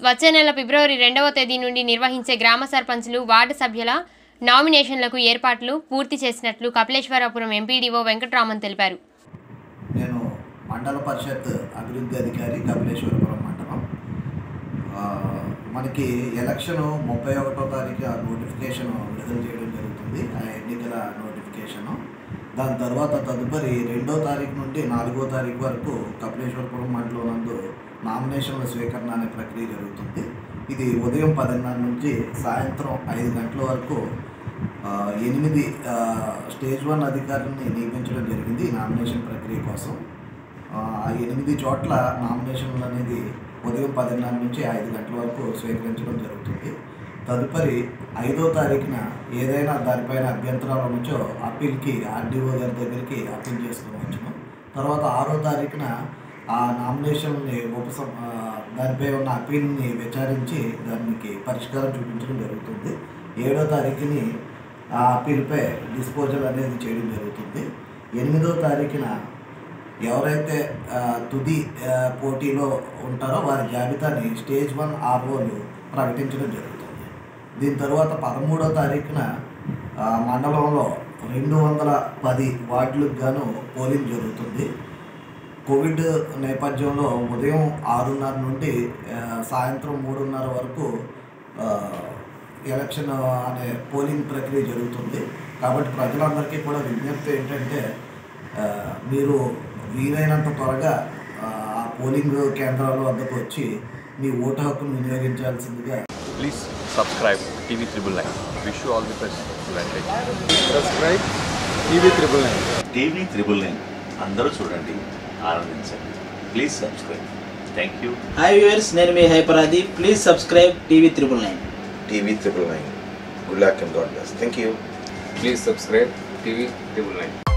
వచ్చే నెల ఫిబ్రవరి రెండవ తేదీ నుండి నిర్వహించే గ్రామ సర్పంచులు వార్డు సభ్యుల నామినేషన్లకు ఏర్పాట్లు పూర్తి చేసినట్లు కపిలేశ్వరపురం ఎంపీడీఓ వెంకట్రామన్ తెలిపారు నేను మండల పరిషత్ అభివృద్ధి అధికారి కపిలేశ్వరపురం మండలం ఆ, మనకి ఎలక్షన్ ముప్పై ఒకటో తారీఖు ఆ నోటిఫికేషన్ విడుదల చేయడం జరుగుతుంది ఆ ఎన్నికల నోటిఫికేషను దాని తర్వాత తదుపరి రెండో తారీఖు నుండి నాలుగో తారీఖు వరకు కపిలేశ్వరపురం మండలం నందు నామినేషన్ల స్వీకరణ అనే ప్రక్రియ జరుగుతుంది ఇది ఉదయం పదిన్నర నుంచి సాయంత్రం ఐదు గంటల వరకు ఆ, ఎనిమిది ఆ, స్టేజ్ వన్ అధికారులని నియమించడం జరిగింది ఈ నామినేషన్ ప్రక్రియ కోసం ఆ ఆ ఎనిమిది చోట్ల నామినేషన్లు అనేది ఉదయం పదిన్నర నుంచి ఐదు గంటల వరకు స్వీకరించడం జరుగుతుంది తదుపరి ఐదో తారీఖున ఏదైనా దానిపైన అభ్యంతరాలు నుంచో అప్పీల్కి ఆర్డీఓ గారి దగ్గరికి అప్పీల్ చేసుకోవచ్చును తర్వాత ఆరో తారీఖున ఆ నామినేషన్ని ఉపసం ఆ, దానిపై ఉన్న అప్పీల్ని విచారించి దానికి పరిష్కారం చూపించడం జరుగుతుంది ఏడో తారీఖుని ఆ అప్పీల్పై డిస్పోజల్ అనేది చేయడం జరుగుతుంది ఎనిమిదో తారీఖున ఎవరైతే ఆ, తుది ఆ, పోటీలో ఉంటారో వారి జాబితాని స్టేజ్ వన్ ఆర్ఓలు ప్రకటించడం జరుగుతుంది దీని తర్వాత పదమూడో తారీఖున ఆ, మండలంలో రెండు వందల పది వార్డులకు గాను పోలింగ్ జరుగుతుంది కోవిడ్ నేపథ్యంలో ఉదయం ఆరున్నర నుండి ఆ, సాయంత్రం మూడున్నర వరకు ఆ, ఎలక్షన్ అనే పోలింగ్ ప్రక్రియ జరుగుతుంది కాబట్టి ప్రజలందరికీ కూడా విజ్ఞప్తి ఏంటంటే ఆ, మీరు వీలైనంత త్వరగా ఆ ఆ పోలింగ్ కేంద్రాల వద్దకు వచ్చి మీ ఓటు హక్కును వినియోగించాల్సిందిగా Please subscribe TV Triple Nine. Wish you all the best. Advantage. Subscribe TV triple nine TV triple nine అందరూ చూడండి ఆనందించండి please subscribe thank you hi viewers నేను మీ హైపరాది please subscribe TV triple nine TV triple nine. Good luck and God bless. Thank you. Please subscribe TV triple nine